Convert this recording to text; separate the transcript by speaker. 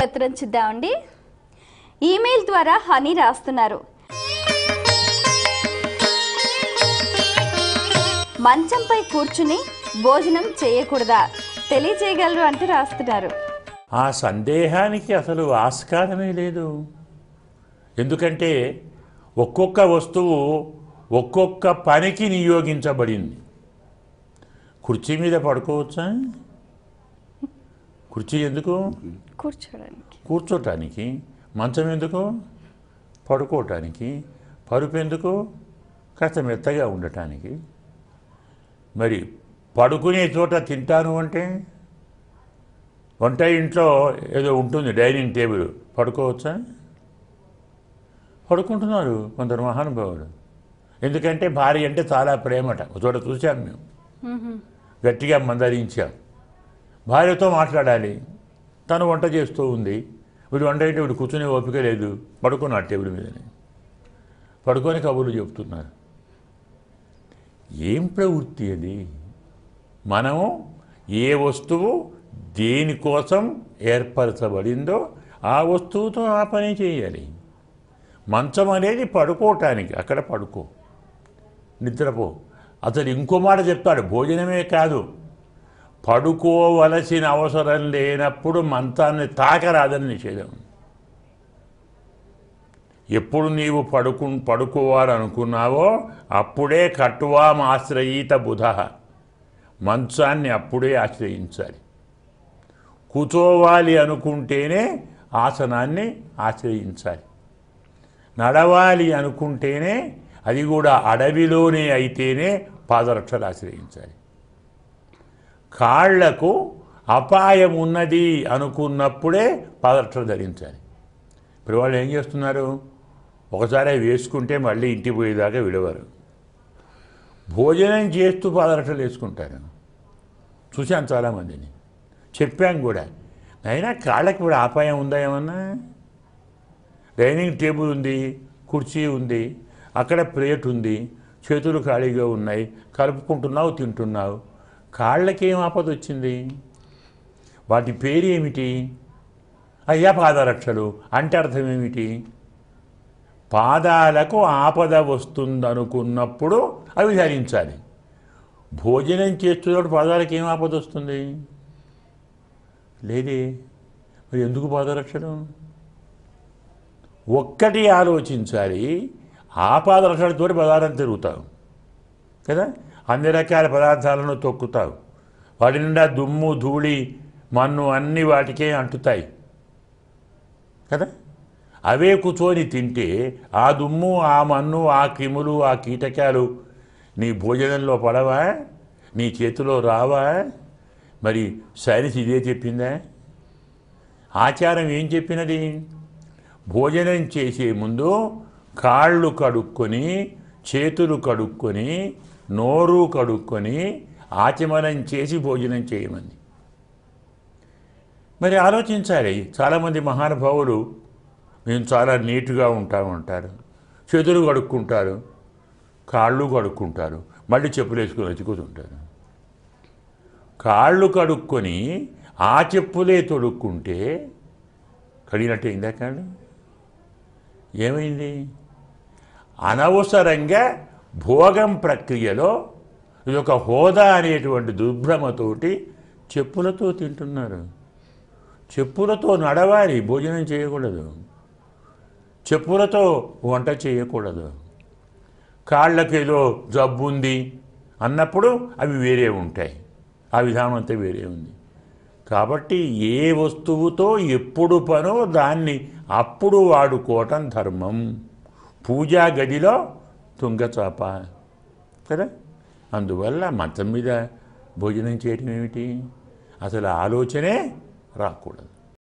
Speaker 1: ఉత్తరం చూద్దామండి ఈమెయిల్ ద్వారా హనీ రాస్తున్నారు మంచంపై కూర్చుని భోజనం చేయకూడదా తెలియచేయగలరు అంటూ రాస్తున్నారు
Speaker 2: ఆ సందేహానికి అసలు ఆస్కారమే లేదు ఎందుకంటే ఒక్కొక్క వస్తువు ఒక్కొక్క పనికి నియోగించబడింది కుర్చీ మీద పడుకోవచ్చా కుర్చీ ఎందుకు
Speaker 1: కూర్చోడానికి
Speaker 2: కూర్చోటానికి మంచం ఎందుకు పడుకోవటానికి పరుపు ఎందుకు కాస్త మెత్తగా ఉండటానికి మరి పడుకునే చోట తింటాను అంటే వంట ఇంట్లో ఏదో ఉంటుంది డైనింగ్ టేబుల్ పడుకోవచ్చా పడుకుంటున్నారు కొందరు మహానుభావులు ఎందుకంటే భార్య అంటే చాలా ప్రేమట ఒక చోట చూశాం మేము గట్టిగా మందరించాం భార్యతో మాట్లాడాలి తను వంట చేస్తూ ఉంది వీడు వంట అయితే వీడు కూర్చునే ఓపిక లేదు పడుకున్నాడు టేబుల్ మీదనే పడుకొని కబుర్లు చెప్తున్నారు ఏం ప్రవృత్తి అది మనము ఏ వస్తువు దేనికోసం ఏర్పరచబడిందో ఆ వస్తువుతో ఆ పని చేయాలి మంచం అనేది పడుకోవటానికి అక్కడ పడుకో నిద్రపో అసలు ఇంకో మాట చెప్తాడు భోజనమే కాదు పడుకోవలసిన అవసరం లేనప్పుడు మంచాన్ని తాకరాదని నిషేధం ఎప్పుడు నీవు పడుకు పడుకోవాలనుకున్నావో అప్పుడే కట్టువాం ఆశ్రయీత బుధ మంచాన్ని అప్పుడే ఆశ్రయించాలి కూర్చోవాలి అనుకుంటేనే ఆసనాన్ని ఆశ్రయించాలి నడవాలి అనుకుంటేనే అది కూడా అడవిలోనే అయితేనే పాదరక్షలు ఆశ్రయించాలి కాళ్లకు అపాయం ఉన్నది అనుకున్నప్పుడే పాదరక్షలు ధరించాలి ఇప్పుడు వాళ్ళు ఏం చేస్తున్నారు ఒకసారి అవి వేసుకుంటే మళ్ళీ ఇంటికి పోయేదాకా విడవరు భోజనం చేస్తూ పాదరక్షలు వేసుకుంటారు చూశాను చాలామందిని చెప్పాం కూడా అయినా కాళ్ళకి ఇప్పుడు అపాయం ఉందా ఏమన్నా డైనింగ్ టేబుల్ ఉంది కుర్చీ ఉంది అక్కడ ప్లేట్ ఉంది చేతులు ఖాళీగా ఉన్నాయి కలుపుకుంటున్నావు తింటున్నావు కాళ్ళకి ఏం ఆపద వచ్చింది వాటి పేరు ఏమిటి అయ్యా పాదరక్షలు అంటే అర్థం ఏమిటి పాదాలకు ఆపద వస్తుందనుకున్నప్పుడు అవి ధరించాలి భోజనం చేస్తున్నప్పుడు పాదాలకు ఏం ఆపద వస్తుంది లేదే మరి ఎందుకు పాదరక్షలు ఒక్కటి ఆలోచించాలి ఆ పాదరక్షలతో పదార్థం తిరుగుతావు కదా అన్ని రకాల పదార్థాలను తొక్కుతావు వాటి నిండా దుమ్ము ధూళి మన్ను అన్ని వాటికే అంటుతాయి కదా అవే కూర్చొని తింటే ఆ దుమ్ము ఆ మన్ను ఆ క్రిములు ఆ కీటకాలు నీ భోజనంలో పడవా నీ చేతిలో రావా మరి సైన్స్ ఇదే చెప్పిందా ఆచారం ఏం చెప్పినది భోజనం చేసే ముందు కాళ్ళు కడుక్కొని చేతులు కడుక్కొని నోరు కడుక్కొని ఆచమనం చేసి భోజనం చేయమంది మరి ఆలోచించాలి చాలామంది మహానుభావులు మేము చాలా నీట్గా ఉంటామంటారు చేతులు కడుక్కుంటారు కాళ్ళు కడుక్కుంటారు మళ్ళీ చెప్పులు వేసుకొని వచ్చి కూర్చుంటారు కాళ్ళు కడుక్కొని ఆ చెప్పులే తొడుక్కుంటే కడిగినట్టు అయిందా కాళ్ళు ఏమైంది అనవసరంగా భోగం ప్రక్రియలో ఇది ఒక హోదా అనేటువంటి దుర్భ్రమతోటి చెప్పులతో తింటున్నారు చెప్పులతో నడవాలి భోజనం చేయకూడదు చెప్పులతో వంట చేయకూడదు కాళ్ళకి ఏదో జబ్బు ఉంది అన్నప్పుడు అవి వేరే ఉంటాయి ఆ విధానం అంతా వేరే ఉంది కాబట్టి ఏ వస్తువుతో ఎప్పుడు పనో దాన్ని అప్పుడు వాడుకోవటం ధర్మం పూజా గదిలో తుంగచాప కదా అందువల్ల మంచం మీద భోజనం చేయటం ఏమిటి అసలు ఆలోచనే రాకూడదు